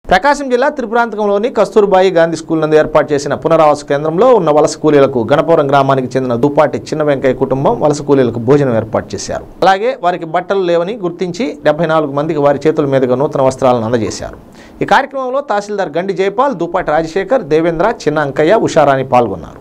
ప్రకాశం జిల్లా త్రిపురాంతకంలోని కస్తూర్బాయి గాంధీ స్కూల్ నందు ఏర్పాటు చేసిన పునరావాస కేంద్రంలో ఉన్న వలస కూలీలకు గణపురం గ్రామానికి చెందిన దుపాటి చిన్న వెంకయ్య కుటుంబం వలస కూలీలకు భోజనం ఏర్పాటు చేశారు అలాగే వారికి బట్టలు లేవని గుర్తించి డెబ్బై నాలుగు మందికి వారి చేతుల మీదుగా నూతన వస్త్రాలను అందజేశారు ఈ కార్యక్రమంలో తహసీల్దార్ గండి జైపాల్ దుపాటి రాజశేఖర్ దేవేంద్ర చిన్న అంకయ్య ఉషారాణి పాల్గొన్నారు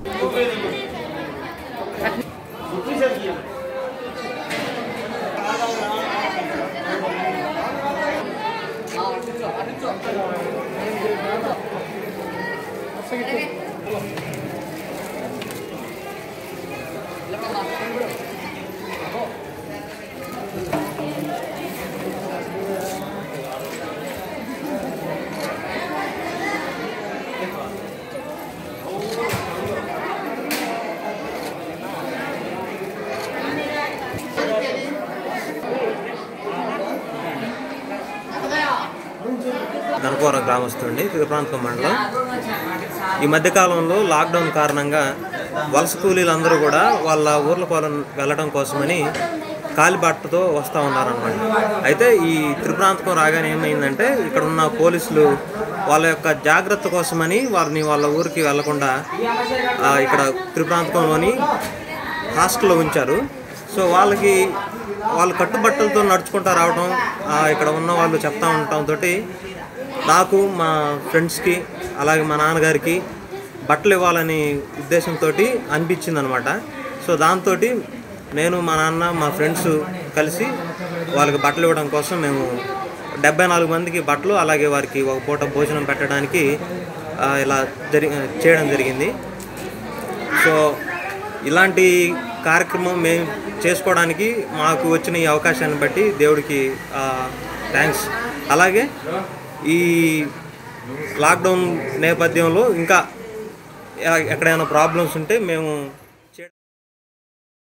గణపవరం గ్రామస్తుండి త్రిప్రాంతకం మండలం ఈ మధ్యకాలంలో లాక్డౌన్ కారణంగా వలస కూలీలందరూ కూడా వాళ్ళ ఊర్ల పొలం వెళ్ళడం కోసమని కాలిబాటతో వస్తూ ఉన్నారనమాట అయితే ఈ త్రిప్రాంతకం రాగానే ఏమైందంటే ఇక్కడ ఉన్న పోలీసులు వాళ్ళ యొక్క జాగ్రత్త కోసమని వారిని వాళ్ళ ఊరికి వెళ్లకుండా ఆ, ఇక్కడ త్రిప్రాంతకంలోని హాస్టల్లో ఉంచారు సో వాళ్ళకి వాళ్ళు కట్టుబట్టలతో నడుచుకుంటూ రావడం ఆ, ఇక్కడ ఉన్న వాళ్ళు చెప్తా ఉండటంతో నాకు మా ఫ్రెండ్స్కి అలాగే మా నాన్నగారికి బట్టలు ఇవ్వాలని ఉద్దేశంతో అనిపించింది అనమాట సో దాంతో నేను మా నాన్న మా ఫ్రెండ్స్ కలిసి వాళ్ళకి బట్టలు ఇవ్వడం కోసం మేము డెబ్బై నాలుగు మందికి బట్టలు అలాగే వారికి ఒక పూట భోజనం పెట్టడానికి ఆ, ఇలా జరి చేయడం జరిగింది సో ఇలాంటి కార్యక్రమం మేము చేసుకోవడానికి మాకు వచ్చిన ఈ అవకాశాన్ని బట్టి దేవుడికి థ్యాంక్స్ అలాగే ఈ లాక్డౌన్ నేపథ్యంలో ఇంకా ఎ- ఎక్కడైనా ప్రాబ్లమ్స్ ఉంటే మేము